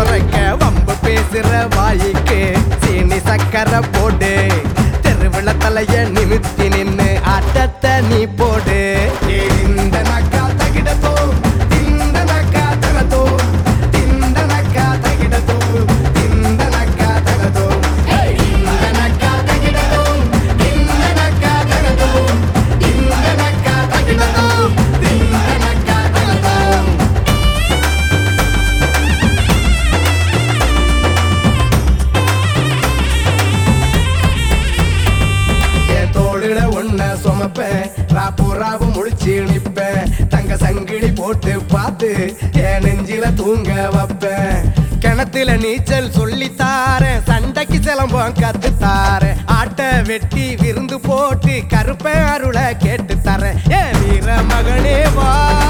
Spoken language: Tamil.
உரைக்க வம்பு பேசுற வாய்க்கு சீனி சக்கரை போடு தெருவுல தலைய நிமித்தி நின்னு ஆட்டத்தை நீ போடு இந்த நக்கா தகிடத்தோ இந்த நக்கா தகதோ இந்த நக்கா தகிடத்தோ இந்த நக்கா தகதோ இந்த நக்கா தகிடத்தோ இந்த நக்கா தகதோ இந்த நக்கா தகிடத்தோ இந்த நக்கா தகதோ என் தோளுல ஒன்ன சுமப்பேன் ராப்பு ராவு முழிச்சு நிப்பேன் தங்க சங்கிலி போட்டு பார்த்து என் நெஞ்சில தூங்க வைப்பேன் கிணத்துல நீச்சல் சொல்லி தாரேன் சண்டைக்கு சிலம்பம் கத்து தாரேன் ஆட்டை வெட்டி விருந்து போட்டு கருப்பேன் அருளை கேட்டு தரேன் ஏன் வீர மகனே வா